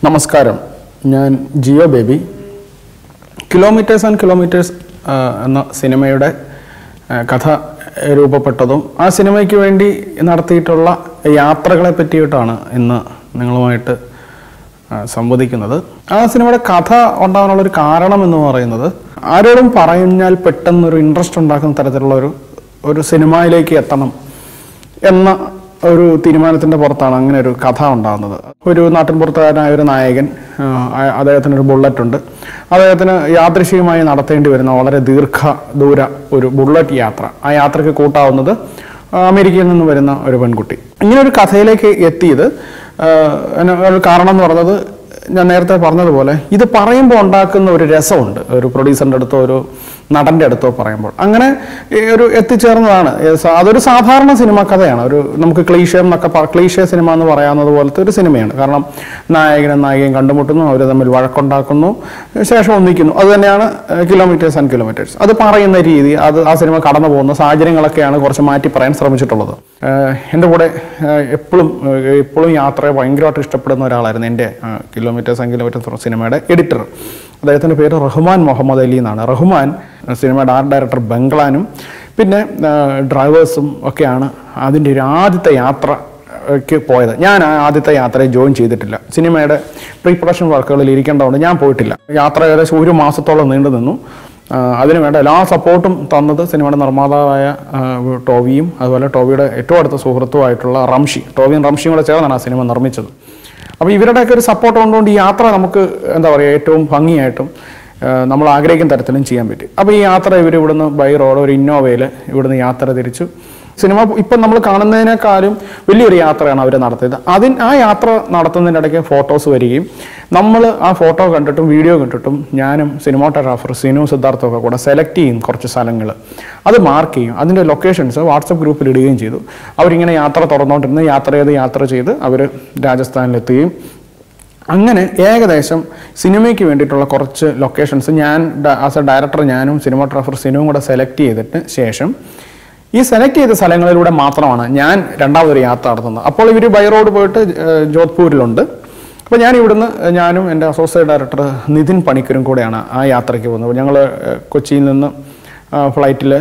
നമസ്കാരം ഞാൻ Jeo Baby kilometres and kilometres എന്ന സിനിമയുടെ ആ, കഥ രൂപപ്പെട്ടതും ആ സിനിമയ്ക്ക് വേണ്ടി നടത്തിയിട്ടുള്ള യാത്രകളെ പറ്റിയിട്ടാണ് ഇന്ന് നിങ്ങളുമായിട്ട് ആ, സംവദിക്കുന്നത് ആ സിനിമയുടെ കഥ ഉണ്ടാകാനുള്ള ഒരു കാരണം എന്ന് പറയുന്നത് ആരോടും പറഞ്ഞാൽ പെട്ടെന്നൊരു ഇൻട്രസ്റ്റ് ഉണ്ടാക്കുന്ന തരത്തിലുള്ള ഒരു ഒരു സിനിമയിലേക്ക് എത്തണം എന്ന ഒരു തീരുമാനത്തിന്റെ പുറത്താണ് അങ്ങനെ ഒരു കഥ ഉണ്ടാകുന്നത് ഒരു നാട്ടിൻപുറത്തുകാരനായ ഒരു നായകൻ ആ, ആ- അദ്ദേഹത്തിന് ഒരു ബുള്ളറ്റ് ഉണ്ട് അദ്ദേഹത്തിന് യാദൃശികമായി നടത്തേണ്ടി വരുന്ന വളരെ ദീർഘ ദൂര ഒരു ബുള്ളറ്റ് യാത്ര ആ യാത്രയ്ക്ക് കൂട്ടാവുന്നത് അമേരിക്കയിൽ നിന്ന് വരുന്ന ഒരു പെൺകുട്ടി ഇങ്ങനെ ഒരു കഥയിലേക്ക് എത്തിയത് ആ, അതിന് ഒരു കാരണം എന്ന് പറയുന്നത് ഞാൻ നേരത്തെ പറഞ്ഞതുപോലെ ഇത് പറയുമ്പോൾ ഉണ്ടാക്കുന്ന ഒരു രസമുണ്ട് ഒരു പ്രൊഡ്യൂസറിൻ്റെ അടുത്തോ ഒരു നടൻ്റെ അടുത്തോ പറയുമ്പോൾ അങ്ങനെ ഈ ഒരു എത്തിച്ചേർന്നതാണ് ഏ, സ- അതൊരു സാധാരണ സിനിമ കഥയാണ് ഒരു നമുക്ക് ക്ലീഷേ എന്നൊക്കെ പ- ക്ലീഷേ സിനിമ എന്ന് പറയാവുന്നത് പോലത്തെ ഒരു സിനിമയാണ് കാരണം നായകനും നായികയും കണ്ടുമുട്ടുന്നു അവർ തമ്മിൽ വഴക്കുണ്ടാക്കുന്നു ശേഷം ഒന്നിക്കുന്നു അത് തന്നെയാണ് കിലോമീറ്റേഴ്സ് ആൻഡ് കിലോമീറ്റേഴ്സ് അത് പറയുന്ന രീതി അത് ആ സിനിമ കടന്നു പോകുന്ന സാഹചര്യങ്ങളൊക്കെയാണ് കുറച്ച് മാറ്റി പറയാൻ ശ്രമിച്ചിട്ടുള്ളത് ഏഹ് എൻ്റെ കൂടെ എപ്പോഴും എപ്പോഴും യാത്രയെ ഭയങ്കരമായിട്ട് ഇഷ്ടപ്പെടുന്ന ഒരാളായിരുന്നു എൻ്റെ കിലോമീറ്റേഴ്സ് ആൻഡ് കിലോമീറ്റേഴ്സ് സിനിമയുടെ എഡിറ്റർ അദ്ദേഹത്തിൻ്റെ പേര് റഹ്മാൻ മുഹമ്മദ് അലി എന്നാണ് റഹ്മാൻ സിനിമയുടെ ആർട്ട് ഡയറക്ടർ ബംഗ്ലാനും പിന്നെ ഡ്രൈവേഴ്സും ഒക്കെയാണ് അതിൻ്റെ ഒരു ആദ്യത്തെ യാത്ര ക്ക് പോയത് ഞാൻ ആ ആദ്യത്തെ യാത്രയെ ജോയിൻ ചെയ്തിട്ടില്ല സിനിമയുടെ പ്രീ പ്രൊഡക്ഷൻ വർക്കുകളിൽ ഇരിക്കേണ്ടതുകൊണ്ട് ഞാൻ പോയിട്ടില്ല യാത്ര ഏകദേശം ഒരു മാസത്തോളം നീണ്ടു നിന്നു ആ, അതിനു വേണ്ട എല്ലാ സപ്പോർട്ടും തന്നത് സിനിമയുടെ നിർമ്മാതാവായ ആ, ടോവിയും അതുപോലെ ടോവിയുടെ ഏറ്റവും അടുത്ത സുഹൃത്തുമായിട്ടുള്ള റംഷി ടോവിയും റംഷിയും കൂടെ ചേർന്നാണ് ആ സിനിമ നിർമ്മിച്ചത് അപ്പോൾ ഇവരുടെയൊക്കെ ഒരു സപ്പോർട്ട് കൊണ്ടുകൊണ്ട് ഈ യാത്ര നമുക്ക് എന്താ പറയുക ഏറ്റവും ഭംഗിയായിട്ടും ആ, നമ്മൾ ആഗ്രഹിക്കുന്ന തരത്തിലും ചെയ്യാൻ പറ്റി അപ്പോൾ ഈ യാത്ര ഇവർ ഇവിടുന്ന് ബൈ റോഡ് ഒരു ഇന്നോവയിൽ ഇവിടുന്ന് യാത്ര തിരിച്ചു സിനിമ ഇപ്പം നമ്മൾ കാണുന്നതിനേക്കാളും വലിയൊരു യാത്രയാണ് അവർ നടത്തിയത് അതിന് ആ യാത്ര നടത്തുന്നതിൻ്റെ ഇടയ്ക്ക് ഫോട്ടോസ് വരികയും നമ്മൾ ആ ഫോട്ടോ കണ്ടിട്ടും വീഡിയോ കണ്ടിട്ടും ഞാനും സിനിമാട്ടോഗ്രാഫർ സിനു സിദ്ധാർത്ഥമൊക്കെ കൂടെ സെലക്ട് ചെയ്യും കുറച്ച് സ്ഥലങ്ങൾ അത് മാർക്ക് ചെയ്യും അതിൻ്റെ ലൊക്കേഷൻസ് വാട്സപ്പ് ഗ്രൂപ്പിൽ ഇടുകയും ചെയ്തു അവരിങ്ങനെ യാത്ര തുറന്നുകൊണ്ടിരുന്ന് യാത്ര ചെയ്ത് യാത്ര ചെയ്ത് അവർ രാജസ്ഥാനിലെത്തുകയും അങ്ങനെ ഏകദേശം സിനിമയ്ക്ക് വേണ്ടിയിട്ടുള്ള കുറച്ച് ലൊക്കേഷൻസ് ഞാൻ ആസ് എ ഡയറക്ടർ ഞാനും സിനിമാട്ടോഗ്രാഫർ സിനുവും കൂടെ സെലക്ട് ചെയ്തിട്ട് ശേഷം ഈ സെലക്ട് ചെയ്ത സ്ഥലങ്ങളിലൂടെ മാത്രമാണ് ഞാൻ രണ്ടാമതൊരു യാത്ര നടത്തുന്നത് അപ്പോൾ ഇവർ ബൈ റോഡ് പോയിട്ട് ഏഹ്, ജോധ്പൂരിലുണ്ട് അപ്പോൾ ഞാൻ ഇവിടുന്ന് ഞാനും എൻ്റെ അസോസിയേറ്റ് ഡയറക്ടർ നിതിൻ പണിക്കരും കൂടെയാണ് ആ യാത്രയ്ക്ക് പോകുന്നത് ഞങ്ങൾ കൊച്ചിയിൽ നിന്ന് ഫ്ലൈറ്റിൽ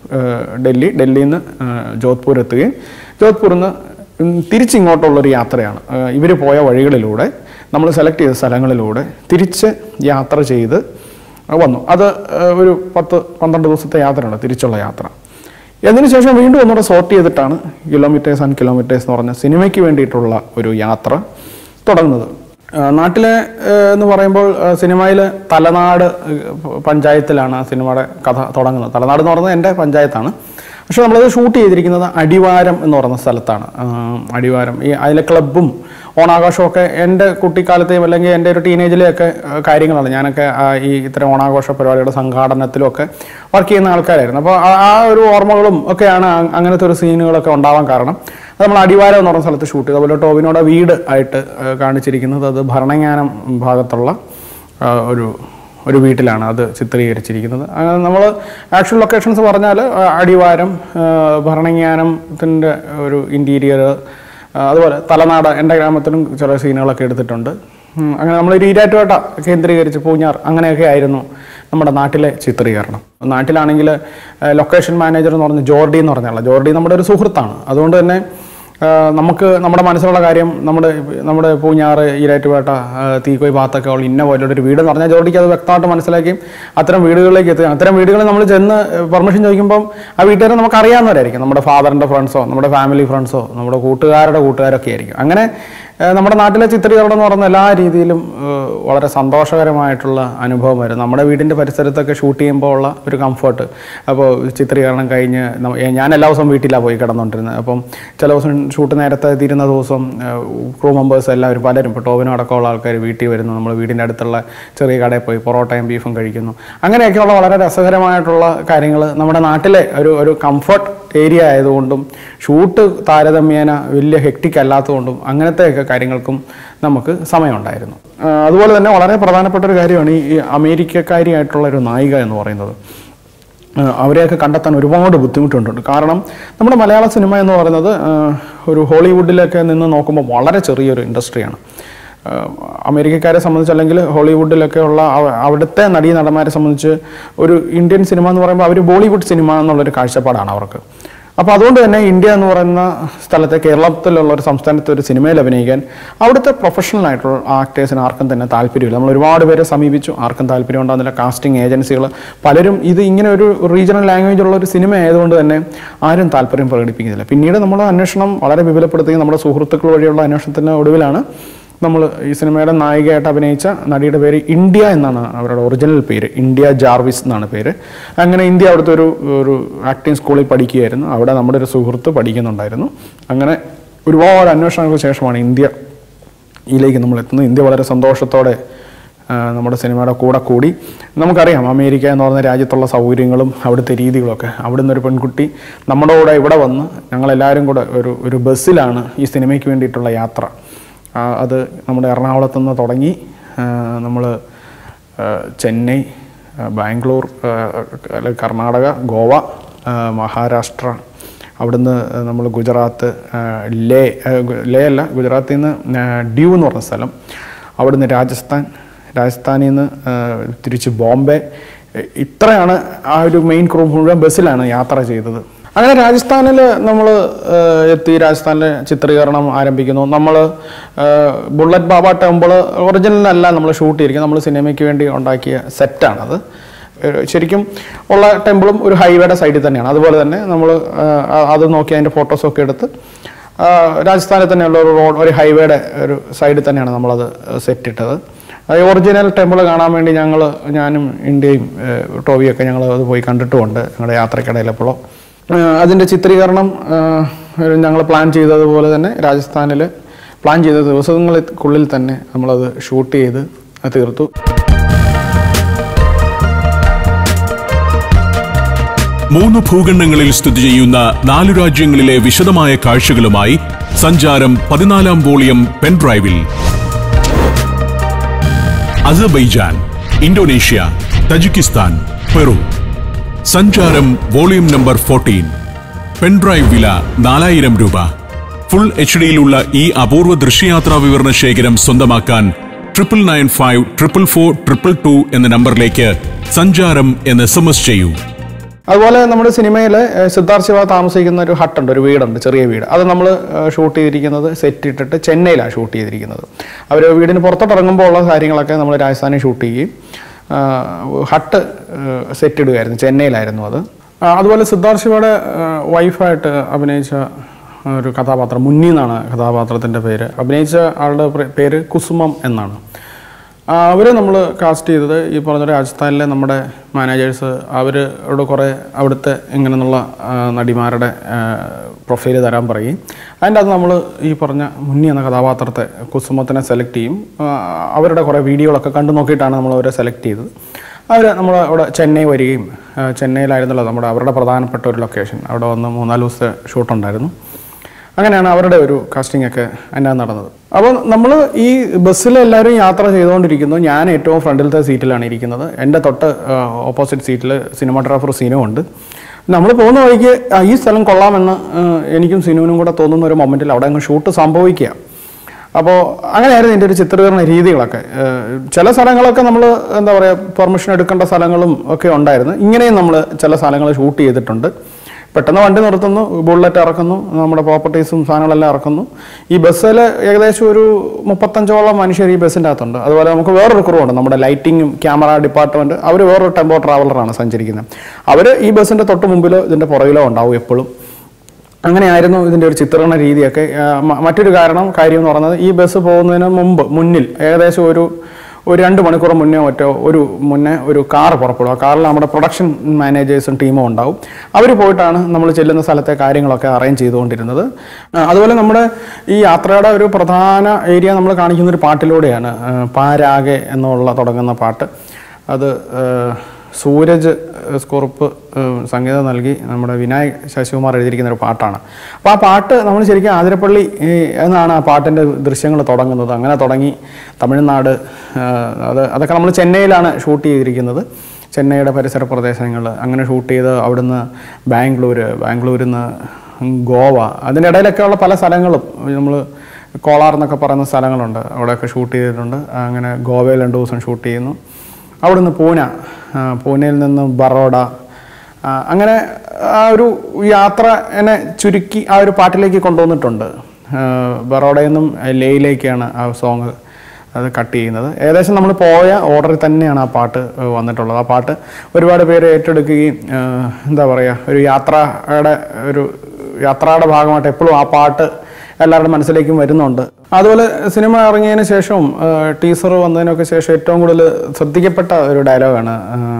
ഡൽഹി ഡൽഹിയിൽ നിന്ന് ജോധ്പൂർ എത്തുകയും ജോധ്പൂരിൽ നിന്ന് ഉം, തിരിച്ചിങ്ങോട്ടുള്ളൊരു യാത്രയാണ് ഇവർ പോയ വഴികളിലൂടെ നമ്മൾ സെലക്ട് ചെയ്ത സ്ഥലങ്ങളിലൂടെ തിരിച്ച് യാത്ര ചെയ്ത് വന്നു അത് ഏഹ്, ഒരു പത്ത് പന്ത്രണ്ട് ദിവസത്തെ യാത്രയാണ് തിരിച്ചുള്ള യാത്ര അതിനുശേഷം വീണ്ടും ഒന്നുകൂടെ സോർട്ട് ചെയ്തിട്ടാണ് കിലോമീറ്റേഴ്സ് ആൻഡ് കിലോമീറ്റേഴ്സ് എന്ന് പറഞ്ഞ സിനിമയ്ക്ക് വേണ്ടിയിട്ടുള്ള ഒരു യാത്ര തുടങ്ങുന്നത് ആ, നാട്ടിലെ ഏഹ്, എന്ന് പറയുമ്പോൾ സിനിമയിൽ തലനാട് ഏഹ്, പഞ്ചായത്തിലാണ് ആ സിനിമയുടെ കഥ തുടങ്ങുന്നത് തലനാട് എന്ന് പറയുന്നത് എൻ്റെ പഞ്ചായത്താണ് പക്ഷെ നമ്മളത് ഷൂട്ട് ചെയ്തിരിക്കുന്നത് അടിവാരം എന്ന് പറയുന്ന സ്ഥലത്താണ് ആ, അടിവാരം ഈ അതിലെ ക്ലബ്ബും ഓണാഘോഷമൊക്കെ എൻ്റെ കുട്ടിക്കാലത്തെയും അല്ലെങ്കിൽ എൻ്റെ ഒരു ടീനേജിലെയൊക്കെ ആ, കാര്യങ്ങളാണ് ഞാനൊക്കെ ആ, ഈ ഇത്തരം ഓണാഘോഷ പരിപാടിയുടെ സംഘാടനത്തിലും ഒക്കെ വർക്ക് ചെയ്യുന്ന ആൾക്കാരായിരുന്നു അപ്പോൾ ആ ആ ഒരു ഓർമ്മകളും ഒക്കെയാണ് അ- അങ്ങനത്തെ ഒരു സീനുകളൊക്കെ ഉണ്ടാവാൻ കാരണം അത് നമ്മൾ അടിവാരം എന്ന് പറയുന്ന സ്ഥലത്ത് ഷൂട്ട് ചെയ്തു അതുപോലെ ടോവിനോടെ വീട് ആയിട്ട് ആ, കാണിച്ചിരിക്കുന്നത് അത് ഭരണങ്ങാനം ഭാഗത്തുള്ള ആ, ഒരു ഒരു വീട്ടിലാണ് അത് ചിത്രീകരിച്ചിരിക്കുന്നത് അങ്ങനെ നമ്മൾ ആക്ച്വൽ ലൊക്കേഷൻസ് പറഞ്ഞാൽ ആ, അടിവാരം ആ, ഭരണങ്ങാനത്തിൻ്റെ ഒരു ഇൻറ്റീരിയർ അതുപോലെ തലനാട് എൻ്റെ ഗ്രാമത്തിലും ചില സീനുകളൊക്കെ എടുത്തിട്ടുണ്ട് ഉം, അങ്ങനെ നമ്മൾ ഈരാറ്റുപേട്ട കേന്ദ്രീകരിച്ച് പൂഞ്ഞാർ അങ്ങനെയൊക്കെ ആയിരുന്നു നമ്മുടെ നാട്ടിലെ ചിത്രീകരണം നാട്ടിലാണെങ്കിൽ ലൊക്കേഷൻ മാനേജർ എന്ന് പറഞ്ഞ ജോർഡി എന്ന് പറഞ്ഞ ആളാണ് ജോർഡി നമ്മുടെ ഒരു സുഹൃത്താണ് അതുകൊണ്ട് തന്നെ ആ, നമുക്ക് നമ്മുടെ മനസ്സിലുള്ള കാര്യം നമ്മുടെ നമ്മുടെ പൂഞ്ഞാറ് ഈരാറ്റുപേട്ട ആ, തീക്കോയ് ഭാഗത്തൊക്കെ ഉള്ള ഇന്ന പോലുള്ള ഒരു വീട് എന്ന് പറഞ്ഞാൽ ജോഡിക്ക് അത് വ്യക്തമായിട്ട് മനസ്സിലാക്കിയും അത്തരം വീടുകളിലേക്ക് എത്തുക അത്തരം വീടുകളിൽ നമ്മൾ ചെന്ന് പെർമിഷൻ ചോദിക്കുമ്പം ആ വീട്ടുകാരെ നമുക്ക് അറിയാവുന്നവരായിരിക്കും നമ്മുടെ ഫാദറിൻ്റെ ഫ്രണ്ട്സോ നമ്മുടെ ഫാമിലി ഫ്രണ്ട്സോ നമ്മുടെ കൂട്ടുകാരുടെ കൂട്ടുകാരൊക്കെ ആയിരിക്കും അങ്ങനെ ആ, നമ്മുടെ നാട്ടിലെ ചിത്രീകരണം എന്ന് പറയുന്ന എല്ലാ രീതിയിലും ആ, വളരെ സന്തോഷകരമായിട്ടുള്ള അനുഭവമായിരുന്നു നമ്മുടെ വീടിൻ്റെ പരിസരത്തൊക്കെ ഷൂട്ട് ചെയ്യുമ്പോൾ ഉള്ള ഒരു കംഫർട്ട് അപ്പോൾ ചിത്രീകരണം കഴിഞ്ഞ് നമ്മ- ഏ, ഞാൻ എല്ലാ ദിവസവും വീട്ടിലാണ് പോയി കിടന്നുകൊണ്ടിരുന്നത് അപ്പം ചില ദിവസം ഷൂട്ട് നേരത്തെ തീരുന്ന ദിവസം ക്രൂ മെമ്പേഴ്സ് എല്ലാവരും പലരും ഇപ്പോൾ ടോവിനോ അടക്കമുള്ള ആൾക്കാർ വീട്ടിൽ വരുന്നു നമ്മൾ വീടിൻ്റെ അടുത്തുള്ള ചെറിയ കടയിൽ പോയി പൊറോട്ടയും ബീഫും കഴിക്കുന്നു അങ്ങനെയൊക്കെയുള്ള വളരെ രസകരമായിട്ടുള്ള കാര്യങ്ങൾ നമ്മുടെ നാട്ടിലെ ഒരു ഒരു കംഫർട്ട് ഏരിയ ആയതുകൊണ്ടും ഷൂട്ട് താരതമ്യേന വലിയ ഹെക്ടിക് അല്ലാത്തതുകൊണ്ടും അങ്ങനത്തെയൊക്കെ കാര്യങ്ങൾക്കും നമുക്ക് സമയമുണ്ടായിരുന്നു ആ, അതുപോലെ തന്നെ വളരെ പ്രധാനപ്പെട്ട ഒരു കാര്യമാണ് ഈ ഈ അമേരിക്കക്കാരിയായിട്ടുള്ള ഒരു നായിക എന്ന് പറയുന്നത് ആ, അവരെയൊക്കെ കണ്ടെത്താൻ ഒരുപാട് ബുദ്ധിമുട്ടുണ്ട് കാരണം നമ്മുടെ മലയാള സിനിമ എന്ന് പറയുന്നത് ആ, ഒരു ഹോളിവുഡിലൊക്കെ നിന്ന് നോക്കുമ്പോൾ വളരെ ചെറിയൊരു ഇൻഡസ്ട്രിയാണ് ആ, അമേരിക്കക്കാരെ സംബന്ധിച്ച് അല്ലെങ്കിൽ ഹോളിവുഡിലൊക്കെ ഉള്ള അവ- അവിടുത്തെ നടീ നടന്മാരെ സംബന്ധിച്ച് ഒരു ഇന്ത്യൻ സിനിമ എന്ന് പറയുമ്പോൾ അവർ ബോളിവുഡ് സിനിമ എന്നുള്ളൊരു കാഴ്ചപ്പാടാണ് അവർക്ക് അപ്പോൾ അതുകൊണ്ട് തന്നെ ഇന്ത്യ എന്ന് പറയുന്ന സ്ഥലത്തെ കേരളത്തിലുള്ള ഒരു സംസ്ഥാനത്തെ ഒരു സിനിമയിൽ അഭിനയിക്കാൻ അവിടുത്തെ പ്രൊഫഷണൽ ആയിട്ടുള്ള ആക്ടേഴ്സിന് ആർക്കും തന്നെ താല്പര്യമില്ല നമ്മൾ ഒരുപാട് പേരെ സമീപിച്ചു ആർക്കും താല്പര്യം ഉണ്ടാകുന്നില്ല കാസ്റ്റിംഗ് ഏജൻസികൾ പലരും ഇത് ഇങ്ങനെ ഒരു റീജിയണൽ ലാംഗ്വേജ് ഉള്ള ഒരു സിനിമ ആയതുകൊണ്ട് തന്നെ ആരും താല്പര്യം പ്രകടിപ്പിക്കുന്നില്ല പിന്നീട് നമ്മൾ അന്വേഷണം വളരെ വിപുലപ്പെടുത്തുകയും നമ്മുടെ സുഹൃത്തുക്കൾ വഴിയുള്ള അന്വേഷണത്തിന് ഒടുവിലാണ് നമ്മൾ ഈ സിനിമയുടെ നായികയായിട്ട് അഭിനയിച്ച നടിയുടെ പേര് ഇന്ത്യ എന്നാണ് അവരുടെ ഒറിജിനൽ പേര് ഇന്ത്യ ജാർവിസ് എന്നാണ് പേര് അങ്ങനെ ഇന്ത്യ അവിടുത്തെ ഒരു ഒരു ആക്ടിങ് സ്കൂളിൽ പഠിക്കുകയായിരുന്നു അവിടെ നമ്മുടെ ഒരു സുഹൃത്ത് പഠിക്കുന്നുണ്ടായിരുന്നു അങ്ങനെ ഒരുപാട് അന്വേഷണങ്ങൾക്ക് ശേഷമാണ് ഇന്ത്യ ഇതിലേക്ക് നമ്മൾ എത്തുന്നത് ഇന്ത്യ വളരെ സന്തോഷത്തോടെ ആ, നമ്മുടെ സിനിമയുടെ കൂടെ കൂടി നമുക്കറിയാം അമേരിക്ക എന്ന് പറയുന്ന രാജ്യത്തുള്ള സൗകര്യങ്ങളും അവിടുത്തെ രീതികളൊക്കെ അവിടുന്ന് ഒരു പെൺകുട്ടി നമ്മുടെ കൂടെ ഇവിടെ വന്ന് ഞങ്ങളെല്ലാവരും കൂടെ ഒരു ഒരു ബസ്സിലാണ് ഈ സിനിമയ്ക്ക് വേണ്ടിയിട്ടുള്ള യാത്ര ആ, അത് നമ്മുടെ എറണാകുളത്ത് നിന്ന് തുടങ്ങി നമ്മൾ ചെന്നൈ ആ, ബാംഗ്ലൂർ ആ, അല്ലെങ്കിൽ കർണാടക ഗോവ ആ, മഹാരാഷ്ട്ര അവിടുന്ന് നമ്മൾ ഗുജറാത്ത് ആ, ലേ ആ, ഗു- ലേ അല്ല ഗുജറാത്തിൽ നിന്ന് ആ, ഡ്യൂ എന്ന് പറഞ്ഞ സ്ഥലം അവിടുന്ന് രാജസ്ഥാൻ രാജസ്ഥാനിൽ നിന്ന് ആ, തിരിച്ച് ബോംബെ ഇ- ഇത്രയാണ് ആ ഒരു മെയിൻ ക്രൂ മുഴുവൻ ബസ്സിലാണ് യാത്ര ചെയ്തത് അങ്ങനെ രാജസ്ഥാനിൽ നമ്മൾ എത്തി രാജസ്ഥാനിലെ ചിത്രീകരണം ആരംഭിക്കുന്നു നമ്മൾ ബുള്ളറ്റ് ബാബ ടെമ്പിൾ ഒറിജിനലല്ല നമ്മൾ ഷൂട്ട് ചെയ്തിരിക്കുന്നത് നമ്മൾ സിനിമയ്ക്ക് വേണ്ടി ഉണ്ടാക്കിയ സെറ്റാണത് ഏഹ് ശരിക്കും ഉള്ള ടെമ്പിളും ഒരു ഹൈവേയുടെ സൈഡിൽ തന്നെയാണ് അതുപോലെ തന്നെ നമ്മൾ അത് നോക്കി അതിൻ്റെ ഫോട്ടോസൊക്കെ എടുത്ത് ആ, രാജസ്ഥാനിൽ തന്നെയുള്ള ഒരു റോഡ് ഒരു ഹൈവേയുടെ ഒരു സൈഡിൽ തന്നെയാണ് നമ്മളത് സെറ്റ് ഇട്ടത് അത് ഒറിജിനൽ ടെമ്പിൾ കാണാൻ വേണ്ടി ഞങ്ങൾ ഞാനും ഇന്ത്യയും ഏഹ്, ടോവിയൊക്കെ ഞങ്ങൾ അത് പോയി കണ്ടിട്ടുമുണ്ട് ഞങ്ങളുടെ യാത്രക്കിടയിൽ എപ്പോഴോ അതിൻ്റെ ചിത്രീകരണം ഞങ്ങൾ പ്ലാൻ ചെയ്തതുപോലെ തന്നെ രാജസ്ഥാനിൽ പ്ലാൻ ചെയ്ത ദിവസങ്ങൾക്കുള്ളിൽ തന്നെ നമ്മളത് ഷൂട്ട് ചെയ്ത് അത് തീർത്തു മൂന്ന് ഭൂഖണ്ഡങ്ങളിൽ സ്ഥിതി ചെയ്യുന്ന നാലു രാജ്യങ്ങളിലെ വിശദമായ കാഴ്ചകളുമായി സഞ്ചാരം പതിനാലാം വോളിയം പെൻഡ്രൈവിൽ Azerbaijan Indonesia Tajikistan Peru Sancharam volume number fourteen pendrive വില നാലായിരം രൂപ ഫുൾ എച്ച് ഡിയിലുള്ള ഈ അപൂർവ ദൃശ്യയാത്രാ വിവരണ ശേഖരം സ്വന്തമാക്കാൻ triple nine five triple four triple two എന്ന നമ്പറിലേക്ക് സഞ്ചാരം എന്ന് എസ് എം എസ് ചെയ്യൂ അതുപോലെ നമ്മുടെ സിനിമയിൽ സിദ്ധാർത്ഥ് ശിവ താമസിക്കുന്ന ഒരു ഹട്ടുണ്ട് ഒരു വീടുണ്ട് ചെറിയ വീട് അത് നമ്മൾ ഷൂട്ട് ചെയ്തിരിക്കുന്നത് സെറ്റ് ഇട്ടിട്ട് ചെന്നൈയിലാണ് ഷൂട്ട് ചെയ്തിരിക്കുന്നത് അവർ വീടിന് പുറത്തോട്ട് ഇറങ്ങുമ്പോൾ ഉള്ള കാര്യങ്ങളൊക്കെ നമ്മൾ രാജസ്ഥാനിൽ ഷൂട്ട് ചെയ്യും ആ, ഹട്ട് സെറ്റ് ഇടുകയായിരുന്നു ചെന്നൈയിലായിരുന്നു അത് ആ, അതുപോലെ സിദ്ധാർത്ഥ് ശിവയുടെ വൈഫായിട്ട് അഭിനയിച്ച ഒരു കഥാപാത്രം മുന്നി എന്നാണ് കഥാപാത്രത്തിൻ്റെ പേര് അഭിനയിച്ച ആളുടെ പ്ര- പേര് കുസുമം എന്നാണ് അവർ നമ്മൾ കാസ്റ്റ് ചെയ്തത് ഈ പറഞ്ഞ രാജസ്ഥാനിലെ നമ്മുടെ മാനേജേഴ്സ് അവരോട് കുറേ അവിടുത്തെ ഇങ്ങനെയുള്ള ആ, നടിമാരുടെ പ്രൊഫൈൽ തരാൻ പറയും അതിൻ്റെ അത് നമ്മൾ ഈ പറഞ്ഞ മുന്നി എന്ന കഥാപാത്രത്തെ കുസുമത്തിനെ സെലക്ട് ചെയ്യും ആ, അവരുടെ കുറേ വീഡിയോകളൊക്കെ കണ്ടു നോക്കിയിട്ടാണ് നമ്മൾ അവരെ സെലക്ട് ചെയ്തത് അവർ നമ്മൾ അവിടെ ചെന്നൈ വരികയും ആ, ചെന്നൈയിലായിരുന്നല്ലോ നമ്മുടെ അവരുടെ പ്രധാനപ്പെട്ട ഒരു ലൊക്കേഷൻ അവിടെ വന്ന് മൂന്നാല് ദിവസത്തെ ഷൂട്ടുണ്ടായിരുന്നു അങ്ങനെയാണ് അവരുടെ ഒരു കാസ്റ്റിംഗ് ഒക്കെ അതിനകത്ത് നടന്നത് അപ്പോൾ നമ്മൾ ഈ ബസ്സിൽ എല്ലാവരും യാത്ര ചെയ്തുകൊണ്ടിരിക്കുന്നു ഞാൻ ഏറ്റവും ഫ്രണ്ടിലത്തെ സീറ്റിലാണ് ഇരിക്കുന്നത് എൻ്റെ തൊട്ട് ഓപ്പോസിറ്റ് സീറ്റിൽ സിനിമാഗ്രാഫർ സീനും ഉണ്ട് നമ്മൾ പോകുന്ന വഴിക്ക് ആ, ഈ സ്ഥലം കൊള്ളാമെന്ന് ആ, എനിക്കും സിനുവിനും കൂടെ തോന്നുന്ന ഒരു മൊമെൻറ്റിൽ അവിടെ അങ്ങ് ഷൂട്ട് സംഭവിക്കുക അപ്പോൾ അങ്ങനെയായിരുന്നു ഇതിൻ്റെ ഒരു ചിത്രീകരണ രീതികളൊക്കെ ഏഹ് ചില സ്ഥലങ്ങളൊക്കെ നമ്മൾ എന്താ പറയുക പെർമിഷൻ എടുക്കേണ്ട സ്ഥലങ്ങളും ഒക്കെ ഉണ്ടായിരുന്നു ഇങ്ങനെയും നമ്മൾ ചില സ്ഥലങ്ങൾ ഷൂട്ട് ചെയ്തിട്ടുണ്ട് പെട്ടെന്ന് വണ്ടി നിർത്തുന്നു ബുള്ളറ്റ് ഇറക്കുന്നു നമ്മുടെ പ്രോപ്പർട്ടീസും സാധനങ്ങളെല്ലാം ഇറക്കുന്നു ഈ ബസ്സിൽ ഏകദേശം ഒരു മുപ്പത്തഞ്ചോളം മനുഷ്യർ ഈ ബസ്സിൻ്റെ അകത്തുണ്ട് അതുപോലെ നമുക്ക് വേറൊരു കുറവുണ്ട് നമ്മുടെ ലൈറ്റിങ്ങും ക്യാമറ ഡിപ്പാർട്ട്മെൻറ്റ് അവർ വേറൊരു ടെമ്പോ ട്രാവലറാണ് സഞ്ചരിക്കുന്നത് അവർ ഈ ബസ്സിൻ്റെ തൊട്ട് മുമ്പിലോ ഇതിൻ്റെ പുറകിലോ ഉണ്ടാവും എപ്പോഴും അങ്ങനെയായിരുന്നു ഇതിൻ്റെ ഒരു ചിത്രീകരണ രീതിയൊക്കെ ആ, മ- മറ്റൊരു കാരണം കാര്യം എന്ന് പറയുന്നത് ഈ ബസ് പോകുന്നതിന് മുമ്പ് മുന്നിൽ ഏകദേശം ഒരു ഒരു രണ്ട് മണിക്കൂർ മുന്നേ മറ്റോ ഒരു മുന്നേ ഒരു കാർ പുറപ്പെടും ആ കാറിൽ നമ്മുടെ പ്രൊഡക്ഷൻ മാനേജേഴ്സും ടീമും ഉണ്ടാവും അവർ പോയിട്ടാണ് നമ്മൾ ചെല്ലുന്ന സ്ഥലത്തെ കാര്യങ്ങളൊക്കെ അറേഞ്ച് ചെയ്തുകൊണ്ടിരുന്നത് ആ, അതുപോലെ നമ്മുടെ ഈ യാത്രയുടെ ഒരു പ്രധാന ഏരിയ നമ്മൾ കാണിക്കുന്ന ഒരു പാട്ടിലൂടെയാണ് ആ, പാരാകെ എന്നുള്ള തുടങ്ങുന്ന പാട്ട് അത് ആ, സൂരജ് സ്കുറുപ്പ് ഏഹ്, സംഗീതം നൽകി നമ്മുടെ വിനായക് ശശികുമാർ എഴുതിയിരിക്കുന്ന ഒരു പാട്ടാണ് അപ്പോൾ ആ പാട്ട് നമ്മൾ ശരിക്കും ആതിരപ്പള്ളി ഏഹ്, എന്നാണ് ആ പാട്ടിൻ്റെ ദൃശ്യങ്ങൾ തുടങ്ങുന്നത് അങ്ങനെ തുടങ്ങി തമിഴ്നാട് ഏഹ്, അത് അതൊക്കെ നമ്മൾ ചെന്നൈയിലാണ് ഷൂട്ട് ചെയ്തിരിക്കുന്നത് ചെന്നൈയുടെ പരിസര പ്രദേശങ്ങൾ അങ്ങനെ ഷൂട്ട് ചെയ്ത് അവിടുന്ന് ബാംഗ്ലൂർ ബാംഗ്ലൂരിൽ നിന്ന് ഗോവ അതിൻ്റെ ഇടയിലൊക്കെ ഉള്ള പല സ്ഥലങ്ങളും നമ്മൾ കോളാർ എന്നൊക്കെ പറയുന്ന സ്ഥലങ്ങളുണ്ട് അവിടെയൊക്കെ ഷൂട്ട് ചെയ്തിട്ടുണ്ട് അങ്ങനെ ഗോവയിൽ രണ്ട് ദിവസം ഷൂട്ട് ചെയ്യുന്നു അവിടുന്ന് പൂന ആ, പൂനെയിൽ നിന്ന് ബറോഡ ആ, അങ്ങനെ ആ ഒരു യാത്ര എന്നെ ചുരുക്കി ആ ഒരു പാട്ടിലേക്ക് കൊണ്ടുവന്നിട്ടുണ്ട് ആ, ബറോഡയിൽ നിന്നും ലേയിലേക്കാണ് ആ സോങ് അത് കട്ട് ചെയ്യുന്നത് ഏകദേശം നമ്മൾ പോയ ഓർഡറിൽ തന്നെയാണ് ആ പാട്ട് ഏഹ്, വന്നിട്ടുള്ളത് ആ പാട്ട് ഒരുപാട് പേര് ഏറ്റെടുക്കുകയും ഏഹ്, എന്താ പറയുക ഒരു യാത്രയുടെ ഒരു യാത്രയുടെ ഭാഗമായിട്ട് എപ്പോഴും ആ പാട്ട് എല്ലാവരുടെ മനസ്സിലേക്കും വരുന്നുണ്ട് അതുപോലെ സിനിമ ഇറങ്ങിയതിന് ശേഷവും ടീസർ വന്നതിനൊക്കെ ശേഷം ഏറ്റവും കൂടുതൽ ശ്രദ്ധിക്കപ്പെട്ട ഒരു ഡയലോഗാണ്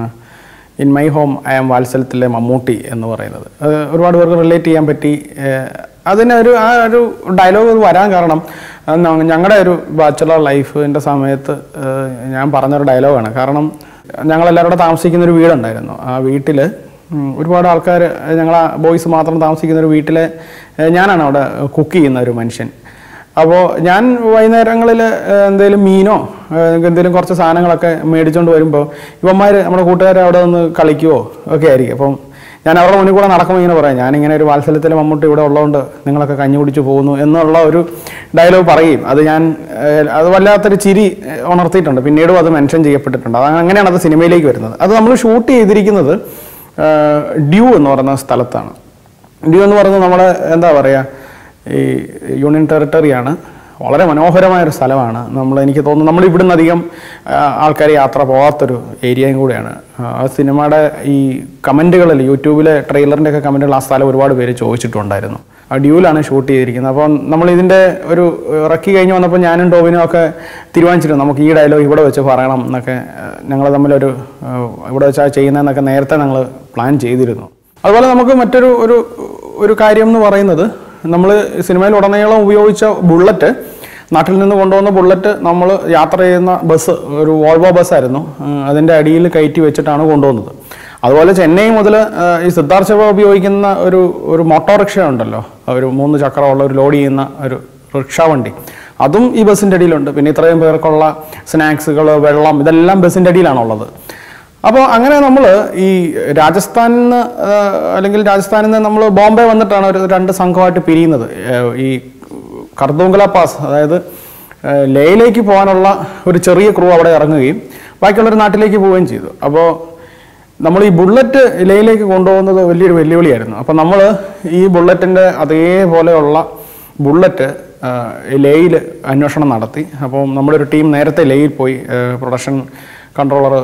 in my home I am വാത്സല്യത്തിലെ മമ്മൂട്ടി എന്ന് പറയുന്നത് അത് ഒരുപാട് പേർക്ക് റിലേറ്റ് ചെയ്യാൻ പറ്റി ഏഹ് അതിനൊരു ആ ഒരു ഡയലോഗ് വരാൻ കാരണം ഞങ്ങളുടെ ഒരു ബാച്ചലർ ലൈഫിൻ്റെ സമയത്ത് ഏഹ് ഞാൻ പറഞ്ഞൊരു ഡയലോഗാണ് കാരണം ഞങ്ങളെല്ലാവരും കൂടെ താമസിക്കുന്ന ഒരു വീടുണ്ടായിരുന്നു ആ വീട്ടിൽ ഒരുപാട് ആൾക്കാർ ഞങ്ങൾ ബോയ്സ് മാത്രം താമസിക്കുന്ന ഒരു വീട്ടിലെ ഏഹ് ഞാനാണ് അവിടെ കുക്ക് ചെയ്യുന്ന ഒരു മനുഷ്യൻ അപ്പോൾ ഞാൻ വൈകുന്നേരങ്ങളിൽ എന്തെങ്കിലും മീനോ എന്തെങ്കിലും കുറച്ച് സാധനങ്ങളൊക്കെ മേടിച്ചുകൊണ്ട് വരുമ്പോൾ ഇവന്മാർ നമ്മുടെ കൂട്ടുകാർ അവിടെ നിന്ന് കളിക്കുവോ ഒക്കെ ആയിരിക്കും അപ്പം ഞാൻ അവരുടെ മുന്നിൽ കൂടെ നടക്കുമ്പോൾ ഇങ്ങനെ പറയാം ഞാനിങ്ങനെ ഒരു വാത്സല്യത്തിലെ മമ്മൂട്ടി ഇവിടെ ഉള്ളതുകൊണ്ട് നിങ്ങളൊക്കെ കഞ്ഞി കുടിച്ച് പോകുന്നു എന്നുള്ള ഒരു ഡയലോഗ് പറയും അത് ഞാൻ ഏഹ്, അത് വല്ലാത്തൊരു ചിരി ഏഹ്, ഉണർത്തിയിട്ടുണ്ട് പിന്നീടും അത് മെൻഷൻ ചെയ്യപ്പെട്ടിട്ടുണ്ട് അത് അങ്ങനെയാണ് അത് സിനിമയിലേക്ക് വരുന്നത് അത് നമ്മൾ ഷൂട്ട് ചെയ്തിരിക്കുന്നത് ഏഹ്, ഡ്യൂ എന്ന് പറയുന്ന സ്ഥലത്താണ് ഡ്യൂ എന്ന് പറയുന്നത് നമ്മുടെ എന്താ പറയുക ഈ യൂണിയൻ ടെറിട്ടറിയാണ് വളരെ മനോഹരമായ ഒരു സ്ഥലമാണ് നമ്മൾ എനിക്ക് തോന്നുന്നു നമ്മൾ ഇവിടുന്ന് അധികം ആൾക്കാർ യാത്ര പോകാത്തൊരു ഏരിയയും കൂടെയാണ് ആ, ആ സിനിമയുടെ ഈ കമൻറ്റുകളിൽ യൂട്യൂബിലെ ട്രെയിലറിൻ്റെ ഒക്കെ കമൻറ്റുകൾ ആ സ്ഥലം ഒരുപാട് പേര് ചോദിച്ചിട്ടുണ്ടായിരുന്നു ആ ഡ്യൂലാണ് ഷൂട്ട് ചെയ്തിരിക്കുന്നത് അപ്പം നമ്മൾ ഇതിൻ്റെ ഒരു ഇറക്കി കഴിഞ്ഞ് വന്നപ്പോൾ ഞാനും ടോവിനും ഒക്കെ തീരുമാനിച്ചിരുന്നു നമുക്ക് ഈ ഡയലോഗ് ഇവിടെ വെച്ച് പറയണം എന്നൊക്കെ ഞങ്ങൾ തമ്മിലൊരു ആ, ഇവിടെ വെച്ചാൽ ചെയ്യുന്നതെന്നൊക്കെ നേരത്തെ ഞങ്ങൾ പ്ലാൻ ചെയ്തിരുന്നു അതുപോലെ നമുക്ക് മറ്റൊരു ഒരു ഒരു കാര്യം എന്ന് പറയുന്നത് നമ്മൾ സിനിമയിൽ ഉടനീളം ഉപയോഗിച്ച ബുള്ളറ്റ് നാട്ടിൽ നിന്ന് കൊണ്ടുവന്ന ബുള്ളറ്റ് നമ്മൾ യാത്ര ചെയ്യുന്ന ബസ് ഒരു വോൾവോ ബസ്സായിരുന്നു അതിൻ്റെ അടിയിൽ കയറ്റി വെച്ചിട്ടാണ് കൊണ്ടുവന്നത് അതുപോലെ ചെന്നൈ മുതൽ ഈ സിദ്ധാർത്ഥ ശിവ ഉപയോഗിക്കുന്ന ഒരു ഒരു മോട്ടോറിക്ഷ ഉണ്ടല്ലോ ഒരു മൂന്ന് ചക്രമുള്ള ഒരു ലോഡ് ചെയ്യുന്ന ഒരു റിക്ഷ വണ്ടി അതും ഈ ബസ്സിൻ്റെ അടിയിലുണ്ട് പിന്നെ ഇത്രയും പേർക്കുള്ള സ്നാക്സുകൾ വെള്ളം ഇതെല്ലാം ബസ്സിൻ്റെ അടിയിലാണുള്ളത് അപ്പോൾ അങ്ങനെ നമ്മൾ ഈ രാജസ്ഥാനിൽ നിന്ന് ആ, അല്ലെങ്കിൽ രാജസ്ഥാനിൽ നിന്ന് നമ്മൾ ബോംബെ വന്നിട്ടാണ് ഒരു രണ്ട് സംഘമായിട്ട് പിരിയുന്നത് ഏ, ഈ കർദൂങ്കല പാസ് അതായത് ഏ, ലേയിലേക്ക് പോകാനുള്ള ഒരു ചെറിയ ക്രൂ അവിടെ ഇറങ്ങുകയും ബാക്കിയുള്ളൊരു നാട്ടിലേക്ക് പോവുകയും ചെയ്തു അപ്പോൾ നമ്മൾ ഈ ബുള്ളറ്റ് ലേയിലേക്ക് കൊണ്ടുപോകുന്നത് വലിയൊരു വെല്ലുവിളിയായിരുന്നു അപ്പോൾ നമ്മൾ ഈ ബുള്ളറ്റിൻ്റെ അതേപോലെയുള്ള ബുള്ളറ്റ് ലേയിൽ അന്വേഷണം നടത്തി അപ്പോൾ നമ്മുടെ ഒരു ടീം നേരത്തെ ലേയിൽ പോയി പ്രൊഡക്ഷൻ കൺട്രോളർ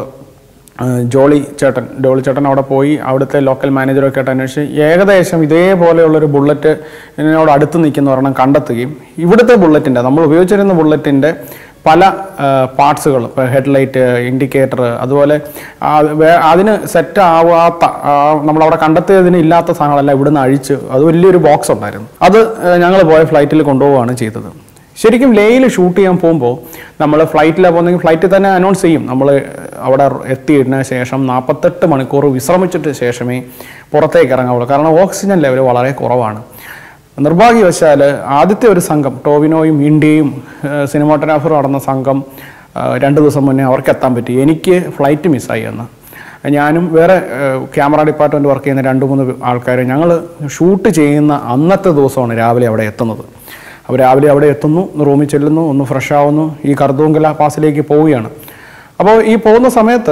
ജോളി ചേട്ടൻ ജോളി ചേട്ടൻ അവിടെ പോയി അവിടുത്തെ ലോക്കൽ മാനേജറൊക്കെ ആയിട്ട് അന്വേഷിച്ച് ഏകദേശം ഇതേപോലെയുള്ളൊരു ബുള്ളറ്റ് ഇതിനോട് അടുത്ത് നിൽക്കുന്ന ഒരെണ്ണം കണ്ടെത്തുകയും ഇവിടുത്തെ ബുള്ളറ്റിൻ്റെ നമ്മൾ ഉപയോഗിച്ചിരുന്ന ബുള്ളറ്റിൻ്റെ പല പാർട്സുകൾ ഇപ്പോൾ ഹെഡ്ലൈറ്റ് ഇൻഡിക്കേറ്റർ അതുപോലെ ആ, വേ- അതിന് സെറ്റ് ആവാത്ത ആ, നമ്മളവിടെ കണ്ടെത്തിയതിന് ഇല്ലാത്ത സാധനങ്ങളെല്ലാം ഇവിടുന്ന് അഴിച്ച് അത് വലിയൊരു ബോക്സ് ഉണ്ടായിരുന്നു അത് ഞങ്ങൾ പോയ ഫ്ലൈറ്റിൽ കൊണ്ടുപോവുകയാണ് ചെയ്തത് ശരിക്കും ലേയിൽ ഷൂട്ട് ചെയ്യാൻ പോകുമ്പോൾ നമ്മൾ ഫ്ലൈറ്റിലാണ് പോകുന്നെങ്കിൽ ഫ്ലൈറ്റിൽ തന്നെ അനൗൺസ് ചെയ്യും നമ്മൾ അവിടെ എത്തിയതിന് ശേഷം നാൽപ്പത്തെട്ട് മണിക്കൂർ വിശ്രമിച്ചിട്ട് ശേഷമേ പുറത്തേക്ക് ഇറങ്ങാവുള്ളൂ കാരണം ഓക്സിജൻ ലെവൽ വളരെ കുറവാണ് നിർഭാഗ്യവശാൽ ആദ്യത്തെ ഒരു സംഘം ടോവിനോയും ഇന്ത്യയും സിനിമാട്ടോഗ്രാഫറും നടന്ന സംഘം ആ, രണ്ട് ദിവസം മുന്നേ അവർക്ക് എത്താൻ പറ്റി എനിക്ക് ഫ്ലൈറ്റ് മിസ്സായി എന്ന് ഞാനും വേറെ ക്യാമറ ഡിപ്പാർട്ട്മെൻറ്റ് വർക്ക് ചെയ്യുന്ന രണ്ട് മൂന്ന് ആൾക്കാർ ഞങ്ങൾ ഷൂട്ട് ചെയ്യുന്ന അന്നത്തെ ദിവസമാണ് രാവിലെ അവിടെ എത്തുന്നത് അപ്പോൾ രാവിലെ അവിടെ എത്തുന്നു റൂമിൽ ചെല്ലുന്നു ഒന്ന് ഫ്രഷ് ആവുന്നു ഈ കർദൂങ്കല പാസിലേക്ക് പോവുകയാണ് അപ്പോൾ ഈ പോകുന്ന സമയത്ത്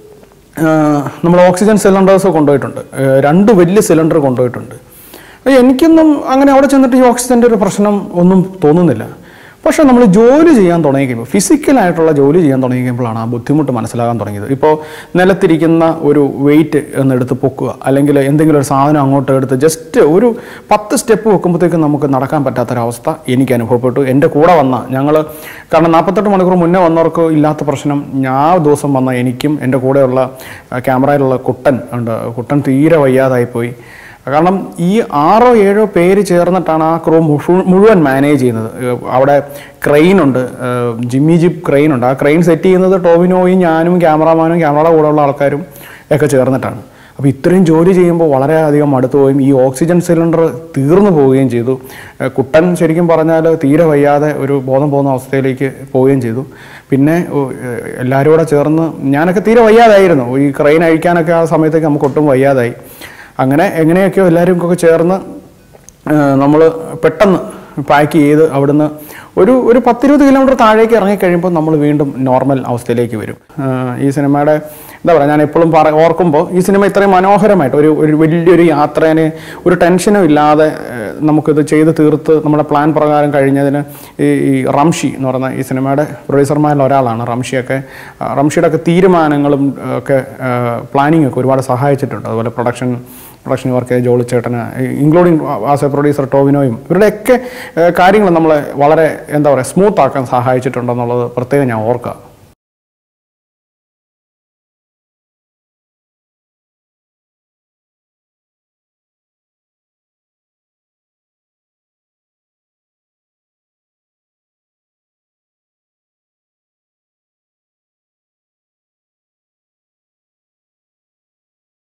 നമ്മൾ ഓക്സിജൻ സിലിണ്ടേഴ്സ് കൊണ്ടുപോയിട്ടുണ്ട് ഏഹ് രണ്ട് വലിയ സിലിണ്ടർ കൊണ്ടുപോയിട്ടുണ്ട് അപ്പോൾ എനിക്കൊന്നും അങ്ങനെ അവിടെ ചെന്നിട്ട് ഈ ഓക്സിജൻ്റെ ഒരു പ്രശ്നം ഒന്നും തോന്നുന്നില്ല പക്ഷേ നമ്മൾ ജോലി ചെയ്യാൻ തുടങ്ങിക്കുമ്പോൾ ഫിസിക്കലായിട്ടുള്ള ജോലി ചെയ്യാൻ തുടങ്ങിക്കുമ്പോഴാണ് ആ ബുദ്ധിമുട്ട് മനസ്സിലാകാൻ തുടങ്ങിയത് ഇപ്പോൾ നിലത്തിരിക്കുന്ന ഒരു വെയിറ്റ് ഒന്ന് എടുത്ത് പൊക്കുക അല്ലെങ്കിൽ എന്തെങ്കിലും ഒരു സാധനം അങ്ങോട്ട് എടുത്ത് ജസ്റ്റ് ഒരു പത്ത് സ്റ്റെപ്പ് വെക്കുമ്പോഴത്തേക്കും നമുക്ക് നടക്കാൻ പറ്റാത്തൊരവസ്ഥ എനിക്ക് അനുഭവപ്പെട്ടു എൻ്റെ കൂടെ വന്ന ഞങ്ങൾ കാരണം നാൽപ്പത്തെട്ട് മണിക്കൂർ മുന്നേ വന്നവർക്ക് ഇല്ലാത്ത പ്രശ്നം ഞാൻ ദിവസം വന്ന എനിക്കും എൻ്റെ കൂടെയുള്ള ആ, ക്യാമറയിലുള്ള കുട്ടൻ ഉണ്ട് കുട്ടൻ തീരെ വയ്യാതായിപ്പോയി കാരണം ഈ ആറോ ഏഴോ പേര് ചേർന്നിട്ടാണ് ആ ക്രൂ മുഴുവൻ മാനേജ് ചെയ്യുന്നത് ഏഹ് അവിടെ ക്രെയിൻ ഉണ്ട് ഏഹ് ജിമ്മി ജിപ്പ് ക്രെയിൻ ഉണ്ട് ആ ക്രെയിൻ സെറ്റ് ചെയ്യുന്നത് ടോവിനോയും ഞാനും ക്യാമറാമാനും ക്യാമറയുടെ കൂടെയുള്ള ആൾക്കാരും ഒക്കെ ചേർന്നിട്ടാണ് അപ്പോൾ ഇത്രയും ജോലി ചെയ്യുമ്പോൾ വളരെയധികം അടുത്ത് പോയും ഈ ഓക്സിജൻ സിലിണ്ടർ തീർന്നു പോവുകയും ചെയ്തു ഏഹ് കുട്ടൻ ശരിക്കും പറഞ്ഞാൽ തീരെ വയ്യാതെ ഒരു ബോധം പോകുന്ന അവസ്ഥയിലേക്ക് പോവുകയും ചെയ്തു പിന്നെ ഓ, ഏഹ് എല്ലാവരും കൂടെ ചേർന്ന് ഞാനൊക്കെ തീരെ വയ്യാതായിരുന്നു ഈ ക്രെയിൻ അഴിക്കാനൊക്കെ ആ സമയത്തേക്ക് നമുക്ക് ഒട്ടും വയ്യാതായി അങ്ങനെ എങ്ങനെയൊക്കെയോ എല്ലാവരും ഒക്കെ ചേർന്ന് നമ്മൾ പെട്ടെന്ന് പാക്ക് ചെയ്ത് അവിടുന്ന് ഒരു ഒരു പത്തിരുപത് കിലോമീറ്റർ താഴേക്ക് ഇറങ്ങിക്കഴിയുമ്പോൾ നമ്മൾ വീണ്ടും നോർമൽ അവസ്ഥയിലേക്ക് വരും ആ, ഈ സിനിമയുടെ എന്താ പറയുക ഞാൻ എപ്പോഴും പറ ഓർക്കുമ്പോൾ ഈ സിനിമ ഇത്രയും മനോഹരമായിട്ട് ഒരു ഒരു വലിയൊരു യാത്രേനെ ഒരു ടെൻഷനും ഇല്ലാതെ ഏഹ്, നമുക്കിത് ചെയ്ത് തീർത്ത് നമ്മുടെ പ്ലാൻ പ്രകാരം കഴിഞ്ഞതിന് ഈ ഈ റംഷി എന്ന് പറയുന്ന ഈ സിനിമയുടെ പ്രൊഡ്യൂസർമാരിൽ ഒരാളാണ് റംഷിയൊക്കെ ആ, റംഷിയുടെ ഒക്കെ തീരുമാനങ്ങളും ആ, ഒക്കെ പ്ലാനിങ് ഒക്കെ ഒരുപാട് സഹായിച്ചിട്ടുണ്ട് അതുപോലെ പ്രൊഡക്ഷൻ പ്രൊഡക്ഷൻ വർക്ക് ചെയ്ത ജോളി ചേട്ടന് ഇൻക്ലൂഡിങ് ആസ് എ പ്രൊഡ്യൂസർ ടോവിനോയും ഇവരുടെയൊക്കെ കാര്യങ്ങൾ നമ്മളെ വളരെ എന്താ പറയുക സ്മൂത്ത് ആക്കാൻ സഹായിച്ചിട്ടുണ്ടെന്നുള്ളത് പ്രത്യേകം ഞാൻ ഓർക്കുക